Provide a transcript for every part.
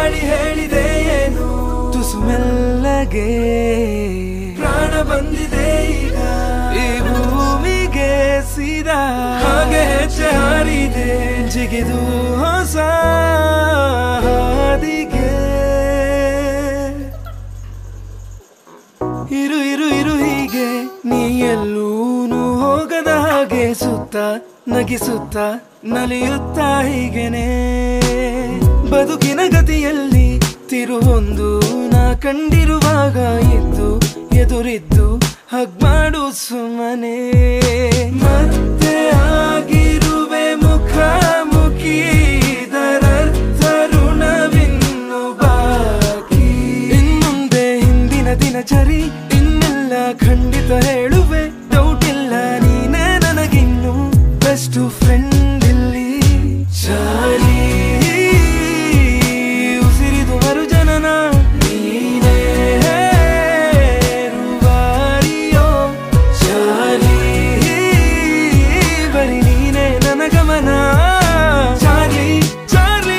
ಗಾಳಿ ಹೇಳಿದೆ ಏನು ತುಸು ಮೆಲ್ಲಗೆ ಪ್ರಾಣ ಬಂದಿದೆ ಈಗ ಈ ಭೂಮಿಗೆ ಸೀದಾ ಹಾಗೆ ಹೆಜ್ಜೆ ಹಾರಿದೆ ಜಿಗಿದು ಹೊಸ ಹಾದಿಗೆ ಇರು ಇರು ಇರು ಹೀಗೆ ನೀ ಎಲ್ಲೂನು ಹೋಗದ ಹಾಗೆ ಸುತ್ತ ನಗಿಸುತ್ತ ನಲಿಯುತ್ತ ಹೀಗೆನೆ ಬದುಕಿನ ಗತಿಯಲ್ಲಿ ತಿರುವೊಂದು ನಾ ಕಂಡಿರುವಾಗ ಇದ್ದು ಎದುರಿದ್ದು ಹಗ್ ಮಾಡು ಸುಮ್ಮನೆ ಮತ್ತೆ ಆಗಿರುವೆ ಮುಖಾಮುಖಿ ಇದರರ್ಥ ಋಣವಿನ್ನು ಬಾಕಿ ಇನ್ಮುಂದೆ ಹಿಂದಿನ ದಿನಚರಿ ಇನ್ನೆಲ್ಲ ಖಂಡಿತ ಹೇಳುವೆ ಡೌಟ್ ಇಲ್ಲ ನೀನೇ ನನಗಿನ್ನು ಬೆಸ್ಟ್ ಫ್ರೆಂಡ್ ಇಲ್ಲಿ ಚಾಲಿ ಉಸಿರಿದು ಮರು ಜನನ ನೀನೇ ರೂವಾರಿಯೋ ಚಾಲಿ ಬರೀ ನೀನೇ ನನ್ನ ಗಮನ ಚಾರ್ಲಿ ಚಾರ್ಲಿ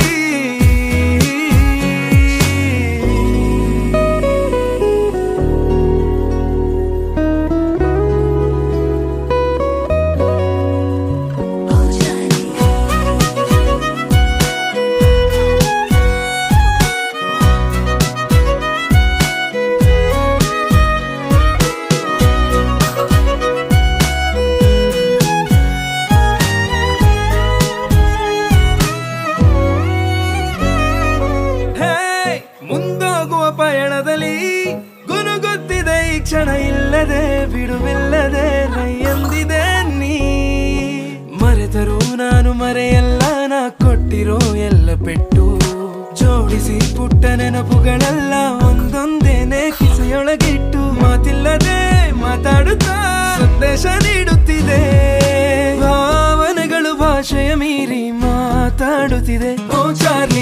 ಹೇ ಮುಂದೋಗುವ ಪಯಣದಲ್ಲಿ ಗುನುಗುತ್ತಿದೆ ಈ ಕ್ಷಣ ಇಲ್ಲದೆ ಬಿಡುವಿಲ್ಲದೆ ಎಂದಿದೆ ನೀ ಮರೆತರೂ ನಾನು ಮರೆಯಲ್ಲ ನಾ ಕೊಟ್ಟಿರೋ ಎಲ್ಲ ಪೆಟ್ಟು ಜೋಡಿಸಿ ಪುಟ್ಟ ನೆನಪುಗಳೆಲ್ಲ ಒಂದೊಂದೇನೆ ಕಿಸೆಯೊಳಗಿಟ್ಟು ಮಾತಿಲ್ಲದೆ ಮಾತಾಡುತ್ತಾ ಸಂದೇಶ ನೀಡುತ್ತಿದೆ ಭಾವನೆಗಳು ಭಾಷೆಯ ಮೀರಿ ಮಾತಾಡುತ್ತಿದೆ ಓ ಚಾರ್ಲಿ